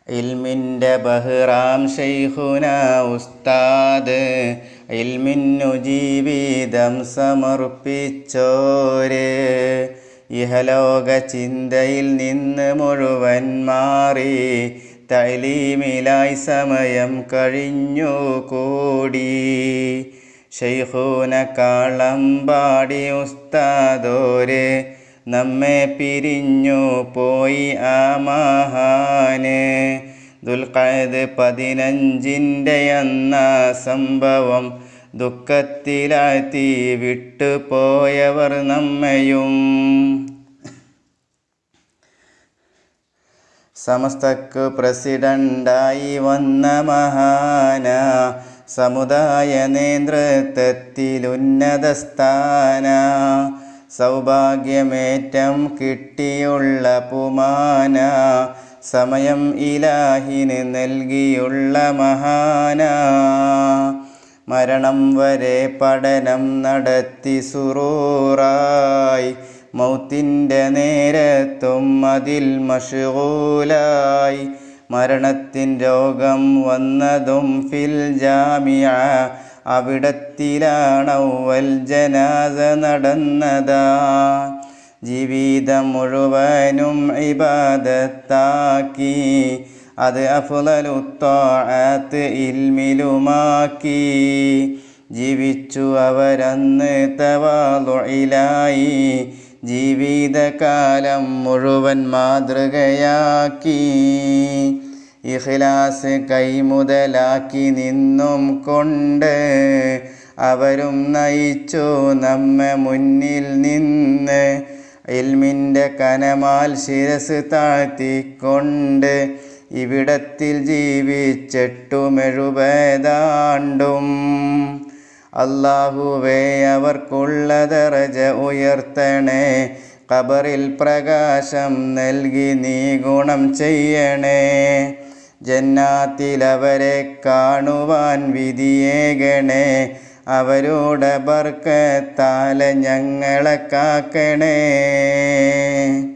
ഇൽമിൻ്റെ ബഹ്റാം ഷെയ്ഖുന ഉസ്താദ് ഇൽമിന്നു ജീവിതം സമർപ്പിച്ചോര് ഇഹലോക ചിന്തയിൽ നിന്ന് മുഴുവൻ മാറി തൈലീമിലായി സമയം കഴിഞ്ഞു കൂടി ഷെയ്ഖൂന കാളമ്പാടി ഉസ്താദോര് നമ്മെ പിരിഞ്ഞു പോയി ആ മഹാന് ദുൽഖയത് പതിനഞ്ചിൻ്റെ അന്ന സംഭവം ദുഃഖത്തിലാഴ്ത്തി വിട്ടുപോയവർ നമ്മയും സമസ്തക്ക് പ്രസിഡൻ്റായി വന്ന മഹാന സമുദായ നേതൃത്വത്തിലുന്നത സ്ഥാന സൗഭാഗ്യമേറ്റം കിട്ടിയുള്ള പുമാന സമയം ഇലാഹിന് നൽകിയുള്ള മഹാന മരണം വരെ പഠനം നടത്തി സുറൂറായി മൗത്തിൻ്റെ നേരത്തും അതിൽ മഷൂലായി മരണത്തിൻ രോഗം വന്നതും ഫിൽ ജാമിയ അവിടത്തിലാണവൽ ജനാസ നടന്നതാ ജീവിതം മുഴുവനും ഇബാദത്താക്കി അത് അഫുലലുത്താത്ത് ഇൽമിലുമാക്കി ജീവിച്ചു അവരന്ന് തവാലുയിലായി ജീവിതകാലം മുഴുവൻ മാതൃകയാക്കി ഇഖ്ലാസ് കൈമുതലാക്കി നിന്നും കൊണ്ട് അവരും നയിച്ചു നമ്മെ മുന്നിൽ നിന്ന് ഇൽമിൻ്റെ കനമാൽ ശിരസ് താഴ്ത്തിക്കൊണ്ട് ഇവിടത്തിൽ ജീവിച്ചെട്ടുമെഴുപതാണ്ടും അള്ളാഹുവേ അവർക്കുള്ള ദറജ ഉയർത്തണേ ഖബറിൽ പ്രകാശം നൽകി നീ ഗുണം ചെയ്യണേ ജന്നാത്തിലവരെ കാണുവാൻ വിധിയേകണേ അവരുടെ ബർക്കത്താല ഞങ്ങളെ കാക്കണേ